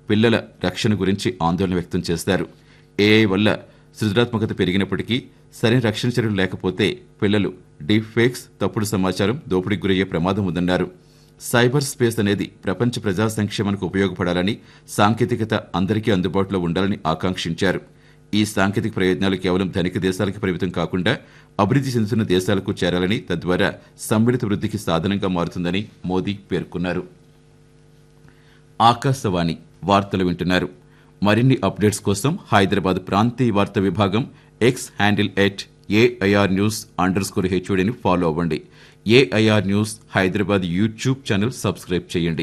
పిల్లల రక్షణ గురించి ఆందోళన వ్యక్తం చేశారు ఏఐ వల్ల సృజనాత్మకత పెరిగినప్పటికీ సరైన రక్షణ చర్యలు లేకపోతే పిల్లలు డీప్ ఫేక్స్ తప్పుడు సమాచారం దోపిడీకి గురయ్యే ప్రమాదం ఉందన్నారు సైబర్ స్పేస్ అనేది ప్రపంచ ప్రజా సంక్షేమానికి ఉపయోగపడాలని సాంకేతికత అందరికీ అందుబాటులో ఉండాలని ఆకాంక్షించారు ఈ సాంకేతిక ప్రయోజనాలు కేవలం ధనిక దేశాలకు పరిమితం కాకుండా అభివృద్ధి చెందుతున్న దేశాలకు చేరాలని తద్వారా సమ్మిళిత వృద్ధికి సాధనంగా మారుతుందని మోదీ పేర్కొన్నారు ఆకాశవాణి వార్తలు వింటున్నారు మరిన్ని అప్డేట్స్ కోసం హైదరాబాద్ ప్రాంతీయ వార్తా విభాగం X handle at AIR news underscore హెచ్ఓడిని ఫాలో అవ్వండి AIR news Hyderabad YouTube channel subscribe చేయండి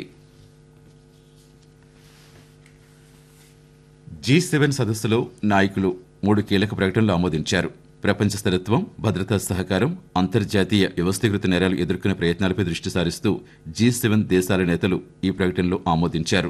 జీ సెవెన్ సదస్సులో నాయకులు మూడు కీలక ప్రకటనలు ఆమోదించారు ప్రపంచ స్థిరత్వం భద్రతా సహకారం అంతర్జాతీయ వ్యవస్థీకృత నేరాలు ఎదుర్కొనే ప్రయత్నాలపై దృష్టి సారిస్తూ జీ సెవెన్ దేశాల నేతలు ఈ ప్రకటనలో ఆమోదించారు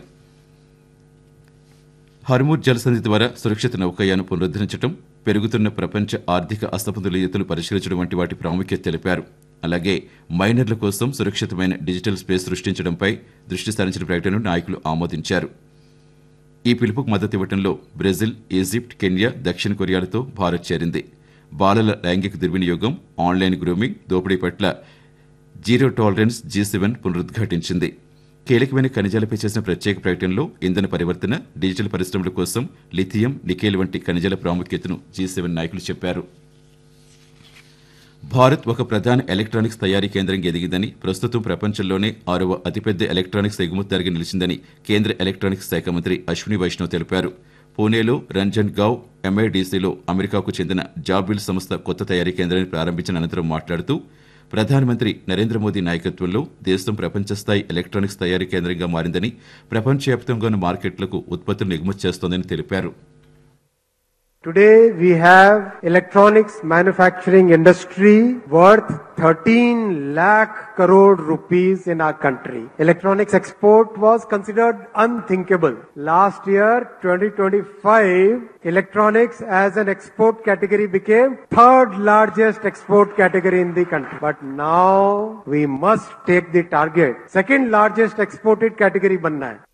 హర్మూర్ జలసంధి ద్వారా సురక్షిత నౌకాయాను పునరుద్ధరించడం పెరుగుతున్న ప్రపంచ ఆర్థిక అసమతుల్యతలు పరిశీలించడం వంటి వాటి ప్రాముఖ్యత తెలిపారు అలాగే మైనర్ల కోసం సురక్షితమైన డిజిటల్ స్పేస్ సృష్టించడంపై దృష్టి సారించిన ప్రకటనను నాయకులు ఆమోదించారు ఈ పిలుపుకు మద్దతు ఇవ్వడంలో బ్రెజిల్ ఈజిప్ట్ కెన్యా దక్షిణ కొరియాలతో భారత్ చేరింది బాలల లైంగిక దుర్వినియోగం ఆన్లైన్ గ్రూమింగ్ దోపిడీ పట్ల జీరో టాలరెన్స్ జీ సెవెన్ పునరుద్ఘాటించింది కీలకమైన ఖనిజాలపై చేసిన ప్రత్యేక ప్రకటనలో ఇంధన పరివర్తన డిజిటల్ పరిశ్రమల కోసం లిథియం నికేల్ వంటి ఖనిజాల ప్రాముఖ్యతను జీ సెవెన్ నాయకులు చెప్పారు భారత్ ఒక ప్రధాన ఎలక్ట్రానిక్స్ తయారీ కేంద్రంగా ఎదిగిందని ప్రస్తుతం ప్రపంచంలోనే ఆరవ అతిపెద్ద ఎలక్ట్రానిక్స్ ఎగుమతిదారుగా నిలిచిందని కేంద్ర ఎలక్ట్రానిక్స్ శాఖ మంత్రి అశ్విని వైష్ణవ్ తెలిపారు పూణేలో రంజన్ గావ్ ఎంఐడిసిలో అమెరికాకు చెందిన జాబిల్ సంస్థ కొత్త తయారీ కేంద్రాన్ని ప్రారంభించిన అనంతరం మాట్లాడుతూ ప్రధానమంత్రి నరేంద్ర మోదీ నాయకత్వంలో దేశం ప్రపంచ స్థాయి ఎలక్ట్రానిక్స్ తయారీ కేంద్రంగా మారిందని ప్రపంచవ్యాప్తంగా ఉన్న మార్కెట్లకు ఉత్పత్తులను ఎగుమతి చేస్తోందని తెలిపారు Today we have electronics manufacturing industry worth 13 lakh crore rupees in our country. Electronics export was considered unthinkable. Last year, 2025, electronics as an export category became third largest export category in the country. But now we must take the target. Second largest exported category banna hai.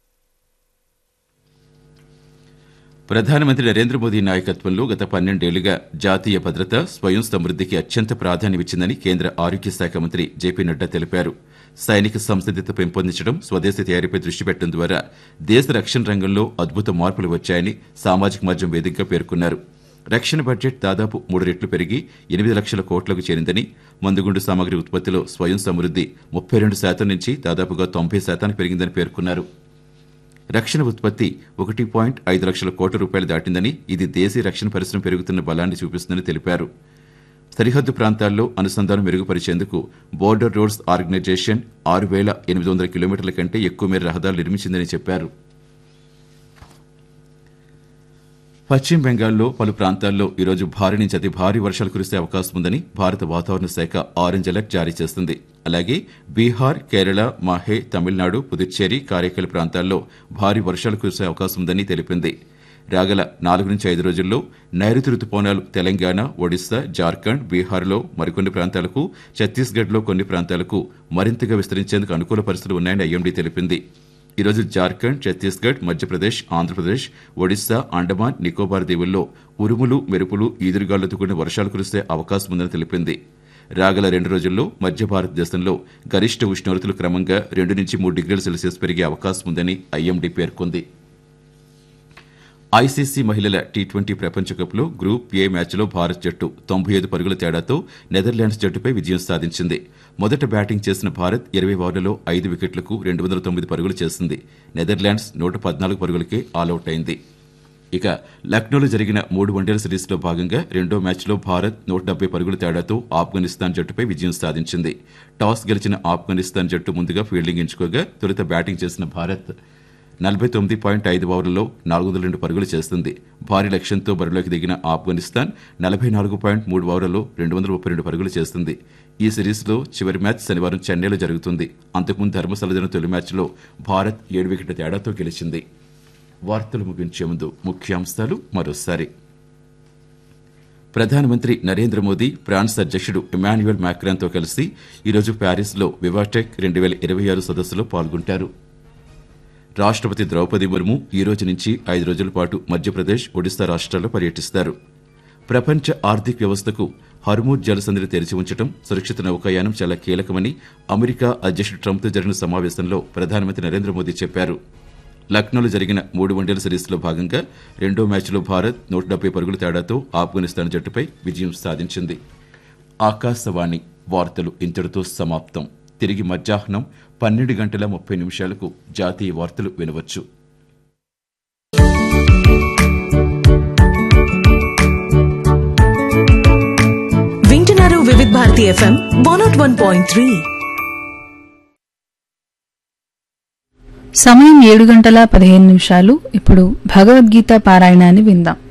ప్రధానమంత్రి నరేంద్ర మోదీ నాయకత్వంలో గత పన్నెండేళ్లుగా జాతీయ భద్రత స్వయం సమృద్ధికి అత్యంత ప్రాధాన్యమిచ్చిందని కేంద్ర ఆరోగ్య శాఖ మంత్రి జేపీ నడ్డా తెలిపారు సైనిక సంసిద్ధత పెంపొందించడం స్వదేశీ తయారీపై దృష్టి పెట్టడం ద్వారా దేశ రక్షణ రంగంలో అద్భుత మార్పులు వచ్చాయని సామాజిక మాధ్యమం వేదికగా పేర్కొన్నారు రక్షణ బడ్జెట్ దాదాపు మూడు రెట్లు పెరిగి ఎనిమిది లక్షల కోట్లకు చేరిందని మందుగుండు సామగ్రి ఉత్పత్తిలో స్వయం సమృద్ధి ముప్పై రెండు శాతం నుంచి దాదాపుగా తొంభై శాతానికి పెరిగిందని పేర్కొన్నారు రక్షణ ఉత్పత్తి ఒకటి పాయింట్ ఐదు లక్షల కోట్ల రూపాయలు దాటిందని ఇది దేశీయ రక్షణ పరిశ్రమ పెరుగుతున్న బలాన్ని చూపిస్తుందని తెలిపారు సరిహద్దు ప్రాంతాల్లో అనుసంధానం మెరుగుపరిచేందుకు బోర్డర్ రోడ్స్ ఆర్గనైజేషన్ ఆరు వేల ఎనిమిది వందల కిలోమీటర్ల కంటే ఎక్కువ మేర రహదారులు నిర్మించిందని చెప్పారు పశ్చిమ బెంగాల్లో పలు ప్రాంతాల్లో ఈరోజు భారీ నుంచి అతి భారీ వర్షాలు కురిసే అవకాశం ఉందని భారత వాతావరణ శాఖ ఆరెంజ్ అలర్ట్ జారీ చేస్తుంది అలాగే బీహార్ కేరళ మాహే తమిళనాడు పుదుచ్చేరి కారైకల్ ప్రాంతాల్లో భారీ వర్షాలు కురిసే అవకాశం ఉందని తెలిపింది రాగల నాలుగు నుంచి ఐదు రోజుల్లో నైరుతి రుతుపవనాలు తెలంగాణ ఒడిశా జార్ఖండ్ బీహార్లో మరికొన్ని ప్రాంతాలకు ఛత్తీస్గఢ్లో కొన్ని ప్రాంతాలకు మరింతగా విస్తరించేందుకు అనుకూల పరిస్థితులు ఉన్నాయని ఐఎండీ తెలిపింది ఈరోజు జార్ఖండ్ ఛత్తీస్గఢ్ మధ్యప్రదేశ్ ఆంధ్రప్రదేశ్ ఒడిశా అండమాన్ నికోబార్ దీవుల్లో ఉరుములు మెరుపులు ఈదురుగాలులతో కూడిన వర్షాలు కురిసే అవకాశం ఉందని తెలిపింది రాగల రెండు రోజుల్లో మధ్య భారతదేశంలో గరిష్ట ఉష్ణోగ్రతలు క్రమంగా రెండు నుంచి మూడు డిగ్రీల సెల్సియస్ పెరిగే అవకాశం ఉందని ఐఎండీ పేర్కొంది ఐసీసీ మహిళల టీ ట్వంటీ ప్రపంచ కప్లో గ్రూప్ ఏ మ్యాచ్లో భారత్ జట్టు తొంభై ఐదు పరుగుల తేడాతో నెదర్లాండ్స్ జట్టుపై విజయం సాధించింది మొదట బ్యాటింగ్ చేసిన భారత్ ఇరవై ఓవర్లలో ఐదు వికెట్లకు రెండు వందల తొమ్మిది పరుగులు చేసింది నెదర్లాండ్స్ నూట పద్నాలుగు పరుగులకే ఆలౌట్ అయింది ఇక లక్నోలో జరిగిన మూడు వన్డేల సిరీస్లో భాగంగా రెండో మ్యాచ్లో భారత్ నూట డెబ్బై పరుగుల తేడాతో ఆఫ్ఘనిస్తాన్ జట్టుపై విజయం సాధించింది టాస్ గెలిచిన ఆఫ్ఘనిస్తాన్ జట్టు ముందుగా ఫీల్డింగ్ ఎంచుకోగా తొలుత బ్యాటింగ్ చేసిన భారత్ నలభై తొమ్మిది పాయింట్ ఐదు ఓవర్లలో నాలుగు వందల రెండు పరుగులు చేస్తుంది భారీ లక్ష్యంతో బరిలోకి దిగిన ఆఫ్ఘనిస్తాన్ నలభై నాలుగు పాయింట్ మూడు ఓవర్లలో రెండు వందల ముప్పై రెండు పరుగులు చేస్తుంది ఈ సిరీస్లో చివరి మ్యాచ్ శనివారం చెన్నైలో జరుగుతుంది అంతకుముందు ధర్మశాల జరిగిన తొలి మ్యాచ్లో భారత్ ఏడు వికెట్ల తేడాతో గెలిచింది వార్తలు ముగించే ముందు ముఖ్యాంశాలు మరోసారి ప్రధానమంత్రి నరేంద్ర మోదీ ఫ్రాన్స్ అధ్యక్షుడు ఇమాన్యుయల్ మ్యాక్రాన్తో కలిసి ఈరోజు ప్యారిస్లో వివాటెక్ రెండు వేల ఇరవై ఆరు సదస్సులో పాల్గొంటారు రాష్ట్రపతి ద్రౌపది ముర్ము ఈ రోజు నుంచి ఐదు రోజుల పాటు మధ్యప్రదేశ్ ఒడిశా రాష్ట్రాల్లో పర్యటిస్తారు ప్రపంచ ఆర్థిక వ్యవస్థకు హర్మూజ్ జలసంధిని తెరిచి ఉంచడం సురక్షిత నౌకాయానం చాలా కీలకమని అమెరికా అధ్యక్షుడు ట్రంప్తో జరిగిన సమావేశంలో ప్రధానమంత్రి నరేంద్ర మోదీ చెప్పారు లక్నోలో జరిగిన మూడు వన్డేల సిరీస్లో భాగంగా రెండో మ్యాచ్లో భారత్ నూట డెబ్బై పరుగుల తేడాతో ఆఫ్ఘనిస్తాన్ జట్టుపై విజయం సాధించింది ఆకాశవాణి వార్తలు ఇంతటితో సమాప్తం తిరిగి మధ్యాహ్నం పన్నెండు గంటల ముప్పై నిమిషాలకు జాతీయ వార్తలు వినవచ్చు వింటున్నారు Vividh Bharati FM one nought one point three సమయం ఏడు గంటల పదిహేను నిమిషాలు ఇప్పుడు భగవద్గీత పారాయణాన్ని విందాం